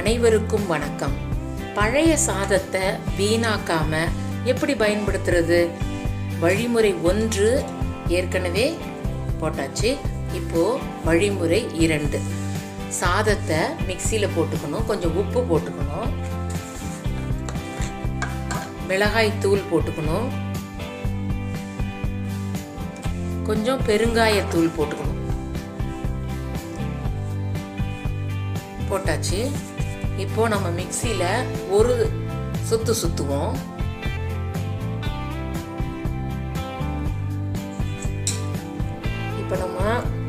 அனைவருக்கும் வணக்கம் பழைய சாதத்தை வீணாக்காம எப்படி பயன்படுத்துறது வழிமுறை ஒன்று ஏற்கனவே போட்டாச்சு இப்போ வழிமுறை இரண்டு சாதத்தை மிக்சியில் போட்டுக்கணும் கொஞ்சம் உப்பு போட்டுக்கணும் மிளகாய் தூள் போட்டுக்கணும் கொஞ்சம் பெருங்காயத்தூள் போட்டுக்கணும் போட்டாச்சு இப்போ நம்ம மிக்சியில் ஒரு சுத்து சுத்துவோம் இப்போ நம்ம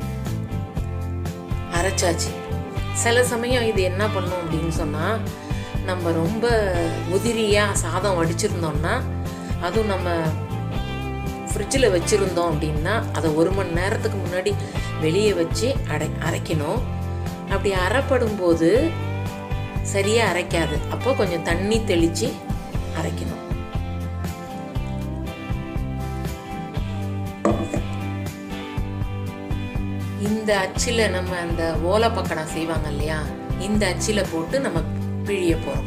அரைச்சாச்சு சில சமயம் இது என்ன பண்ணும் அப்படின்னு சொன்னால் நம்ம ரொம்ப உதிரியாக சாதம் வடிச்சிருந்தோம்னா அதுவும் நம்ம ஃப்ரிட்ஜில் வச்சுருந்தோம் அப்படின்னா அதை ஒரு மணி நேரத்துக்கு முன்னாடி வெளியே வச்சு அடை அரைக்கணும் அப்படி அரைப்படும் போது சரியாக அரைக்காது அப்போ கொஞ்சம் தண்ணி தெளித்து அரைக்கணும் இந்த அச்சில் நம்ம அந்த ஓலை பக்கடம் செய்வாங்க இல்லையா இந்த அச்சில் போட்டு நம்ம பிழிய போகிறோம்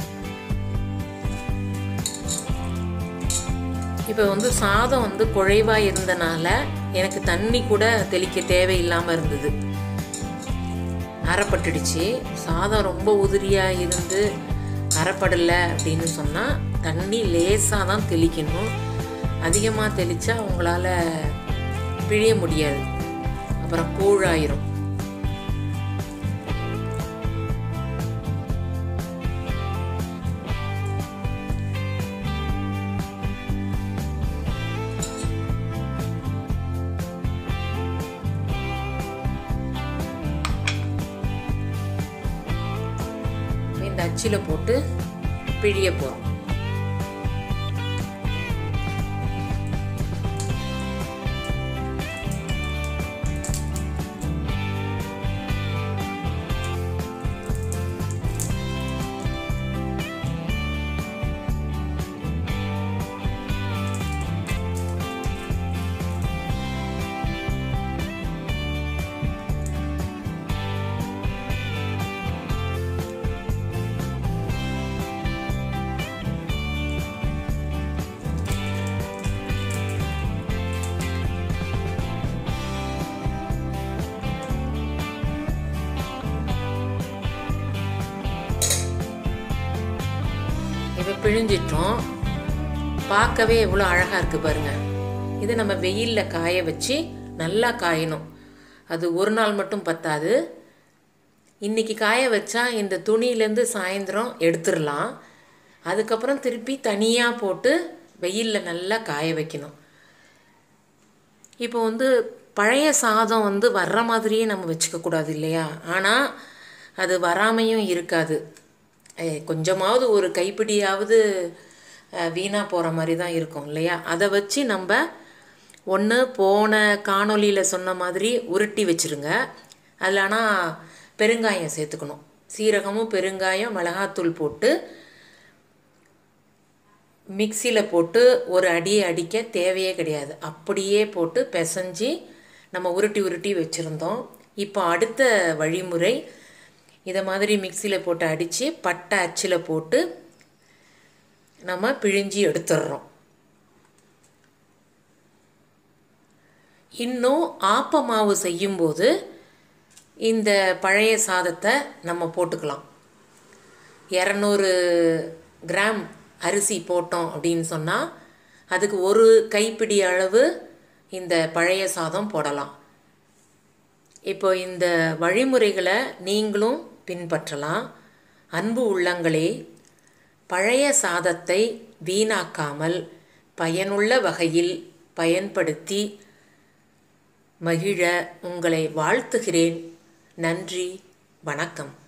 இப்போ வந்து சாதம் வந்து குழைவாக இருந்தனால எனக்கு தண்ணி கூட தெளிக்க தேவையில்லாமல் இருந்தது அரைப்பட்டுடுச்சு சாதம் ரொம்ப உதிரியாக இருந்து அரைப்படலை அப்படின்னு சொன்னால் தண்ணி லேசாக தான் தெளிக்கணும் அதிகமாக தெளித்தா உங்களால் பிழிய முடியாது அப்புறம் கூழாயிரும் இந்த அச்சில் போட்டு பிழிய போகிறோம் இப்போ பிழிஞ்சிட்டோம் பார்க்கவே எவ்வளோ அழகாக இருக்குது பாருங்க இது நம்ம வெயிலில் காய வச்சு நல்லா காயணும் அது ஒரு நாள் மட்டும் பத்தாது இன்றைக்கி காய வச்சா இந்த துணியிலேருந்து சாயந்தரம் எடுத்துடலாம் அதுக்கப்புறம் திருப்பி தனியாக போட்டு வெயிலில் நல்லா காய வைக்கணும் இப்போ வந்து பழைய சாதம் வந்து வர்ற மாதிரியே நம்ம வச்சுக்கக்கூடாது இல்லையா ஆனால் அது வராமையும் இருக்காது கொஞ்சமாவது ஒரு கைப்பிடியாவது வீணாக போகிற மாதிரி தான் இருக்கும் இல்லையா அதை வச்சு நம்ம ஒன்று போன காணொலியில் சொன்ன மாதிரி உருட்டி வச்சுருங்க அதில் ஆனால் பெருங்காயம் சேர்த்துக்கணும் சீரகமும் பெருங்காயம் மிளகாத்தூள் போட்டு மிக்சியில் போட்டு ஒரு அடியை அடிக்க தேவையே கிடையாது அப்படியே போட்டு பிசைஞ்சு நம்ம உருட்டி உருட்டி வச்சுருந்தோம் இப்போ அடுத்த வழிமுறை இதை மாதிரி மிக்சியில் போட்டு அடித்து பட்டை அச்சில் போட்டு நம்ம பிழிஞ்சி எடுத்துடுறோம் இன்னும் ஆப்ப மாவு செய்யும்போது இந்த பழைய சாதத்தை நம்ம போட்டுக்கலாம் இரநூறு கிராம் அரிசி போட்டோம் அப்படின்னு சொன்னால் அதுக்கு ஒரு கைப்பிடி அளவு இந்த பழைய சாதம் போடலாம் இப்போ இந்த வழிமுறைகளை நீங்களும் பின்பற்றலாம் அன்பு உள்ளங்களே பழைய சாதத்தை வீணாக்காமல் பயனுள்ள வகையில் பயன்படுத்தி மகிழ உங்களை வாழ்த்துகிறேன் நன்றி வணக்கம்